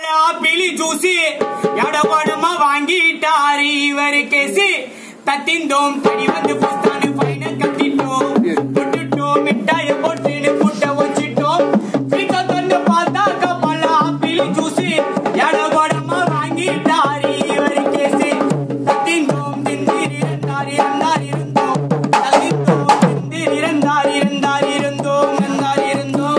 ஆப்பிளி juicy எடகோடமா வாங்கிட்டாரு இவரு கேசி தத்திந்தோம் தடி வந்து புஸ்தானு பைன கட்டிட்டோம் விட்டுட்டோம் மிட்டாய போட்டுன்னு கூட்ட வச்சிட்டோம் பிக்க தொண்டு பார்த்தாக்க பல ஆப்பிளி ஜூசி எடகோடமா வாங்கிட்டாரு இவரு கேசி தத்திந்தோம் திந்தீர் இருந்தார் இருந்தார் இருந்தோம் தத்திந்தோம் திந்தீர் இருந்தார் இருந்தார் இருந்தோம் இருந்தார் இருந்தோம்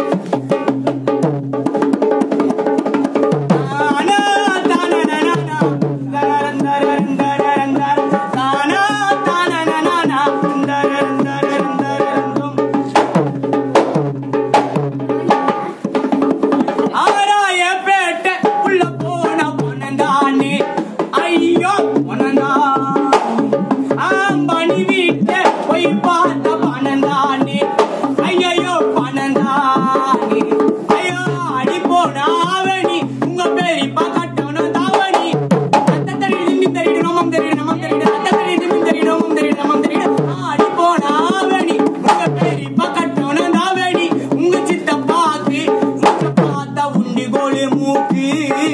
ஆராயப்பேட்டை உள்ள போன பொனந்தானே ஐயோ பொனந்தா ஆம்பணி வீட்டை போய் பார்த்த பணந்தானே ஐயோ பணந்தானே ஐயோ அடி போனா அவனி உங்க பெரியப்பா கட்டணும் தாவணி அத்த தரிடு நிம்மி தரிடு நோமம் தரிடு நமம் தரிடு அத்த தரிடு நிம்மி தரிடு நோமம் தரிடு நமம் தரிடு ஆடி போனா அவனி உங்க பெரியப்பா கட்டணும் தாவணி உங்க சித்தப்பாக்கு மூக்க பார்த்தா உண்டி கோலு மூக்கு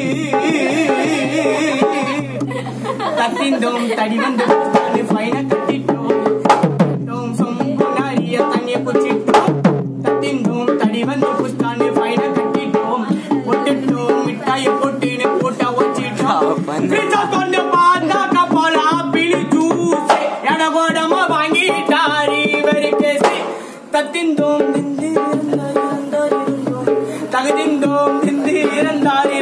கத்திந்தோம் தடி வந்து புஸ்தானு ஃபைன கட்டிட்டோம் கட்டிட்டோம் சொம்பு நிறைய தண்ணிய குச்சிட்டோம் கத்திந்தோம் தடி வந்து புஸ்தானு ஃபைன கட்டிட்டோம் போட்டுட்டோம் மிட்டாய போட்டுன்னு போட்ட வச்சிட்டோம் ஃப்ரிட்ஜ கொண்டு பார்த்தா கப்பல் ஆப்பிள் ஜூஸ் எடகோடமா வாங்கிட்டாரு இவரு கேசி தத்திந்தோம் திந்து இருந்தார் இருந்தார் இருந்தோம் தகுதிந்தோம் திந்து இருந்தார்